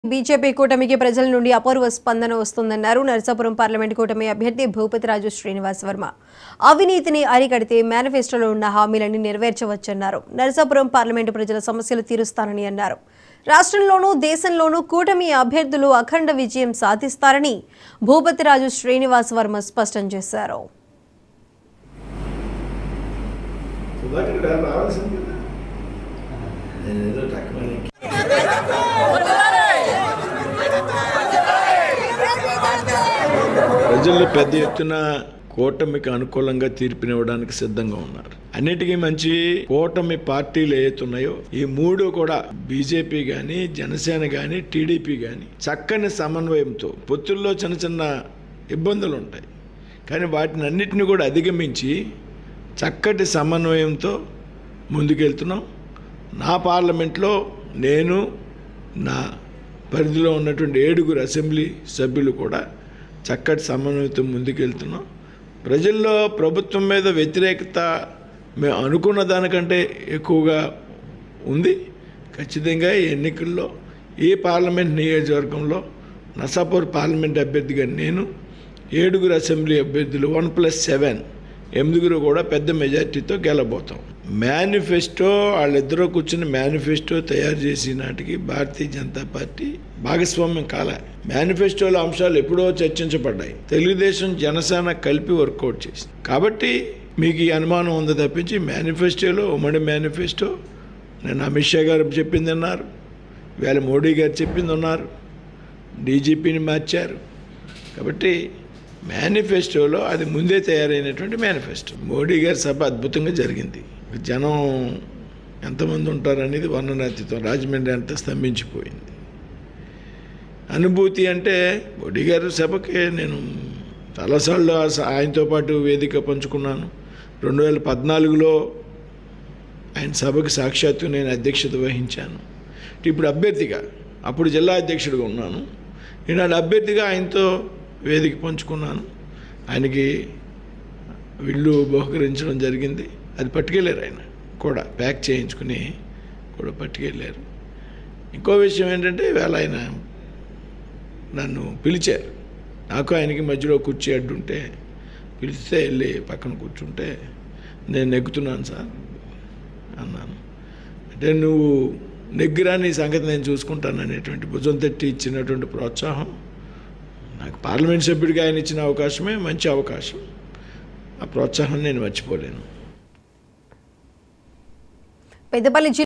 BJP కూటమికి ప్రజల నుండి అపూర్వ స్పందన వస్తుందన్నారు నరసాపురం పార్లమెంట్ కూటమి అభ్యర్థి భూపతిరాజు శ్రీనివాస్ వర్మ అవినీతిని అరికడితే మేనిఫెస్టోలో ఉన్న హామీలని నెరవేర్చవచ్చన్నారు నరసాపురం పార్లమెంటు ప్రజల సమస్యలు తీరుస్తానని అన్నారు రాష్ట్రంలోనూ దేశంలోనూ కూటమి అభ్యర్థులు అఖండ విజయం సాధిస్తారని భూపతిరాజు శ్రీనివాస్ వర్మ స్పష్టం చేశారు సుధాకర్ గారు రావాల్సింది కదా నేను ఏదో టక్కుమని ప్రజలు పెద్ద ఎత్తున కూటమికి అనుకూలంగా తీర్పునివ్వడానికి సిద్ధంగా ఉన్నారు అన్నిటికీ మంచి కూటమి పార్టీలు ఏతున్నాయో ఈ మూడు కూడా బీజేపీ గాని జనసేన గాని టీడీపీ గాని చక్కని సమన్వయంతో పొత్తుల్లో చిన్న చిన్న ఇబ్బందులు ఉంటాయి కానీ వాటిని అన్నిటిని కూడా అధిగమించి చక్కటి సమన్వయంతో ముందుకెళ్తున్నాం నా పార్లమెంట్లో నేను నా పరిధిలో ఉన్నటువంటి ఏడుగురు అసెంబ్లీ సభ్యులు కూడా చక్కటి సమన్వయంతో ముందుకెళ్తున్నాం ప్రజల్లో ప్రభుత్వం మీద వ్యతిరేకత మేము అనుకున్న దానికంటే ఎక్కువగా ఉంది ఖచ్చితంగా ఈ ఎన్నికల్లో ఈ పార్లమెంట్ నియోజకవర్గంలో నసాపూర్ పార్లమెంట్ అభ్యర్థిగా నేను ఏడుగురు అసెంబ్లీ అభ్యర్థులు వన్ ప్లస్ సెవెన్ ఎనిమిదిగురు కూడా పెద్ద మెజార్టీతో గెలబోతాం మేనిఫెస్టో వాళ్ళిద్దరూ కూర్చుని మేనిఫెస్టో తయారు చేసిన నాటికి భారతీయ జనతా పార్టీ భాగస్వామ్యం కాలే మేనిఫెస్టోలో అంశాలు ఎప్పుడో చర్చించబడ్డాయి తెలుగుదేశం జనసేన కలిపి వర్కౌట్ చేసి కాబట్టి మీకు ఈ అనుమానం ఉంది తప్పించి మేనిఫెస్టోలో ఉమ్మడి మేనిఫెస్టో నేను అమిత్ షా గారు చెప్పింది అన్నారు ఇవాళ మోడీ గారు చెప్పింది ఉన్నారు డీజీపీని మార్చారు కాబట్టి మేనిఫెస్టోలో అది ముందే తయారైనటువంటి మేనిఫెస్టో మోడీ గారి సభ అద్భుతంగా జరిగింది జనం ఎంతమంది ఉంటారనేది వర్ణనాతీతం రాజమండ్రి అంతా స్తంభించిపోయింది అనుభూతి అంటే మోడీ గారి సభకి నేను చాలాసార్లు ఆ స- ఆయనతో పాటు వేదిక పంచుకున్నాను రెండు వేల పద్నాలుగులో ఆయన సభకు సాక్షాత్తు నేను అధ్యక్షత వహించాను ఇప్పుడు అభ్యర్థిగా అప్పుడు జిల్లా అధ్యక్షుడిగా ఉన్నాను ఈనాడు అభ్యర్థిగా ఆయనతో వేదిక పంచుకున్నాను ఆయనకి విల్లు బహుకరించడం జరిగింది అది పట్టుకెళ్ళారు ఆయన కూడా ప్యాక్ చేయించుకుని కూడా పట్టుకెళ్ళారు ఇంకో విషయం ఏంటంటే వేళ ఆయన నన్ను పిలిచారు నాకు ఆయనకి మధ్యలో కుర్చీ అడ్డుంటే పిలిస్తే వెళ్ళి పక్కన కూర్చుంటే నేను నెగ్గుతున్నాను సార్ అన్నాను అంటే నువ్వు నెగ్గిరా నీ సంగతి నేను చూసుకుంటాను అనేటువంటి భుజం తట్టి ఇచ్చినటువంటి ప్రోత్సాహం నాకు పార్లమెంట్ సభ్యుడిగా ఆయన ఇచ్చిన అవకాశమే మంచి అవకాశం ఆ ప్రోత్సాహం నేను మర్చిపోలేను పెద్దపల్లి జిల్లా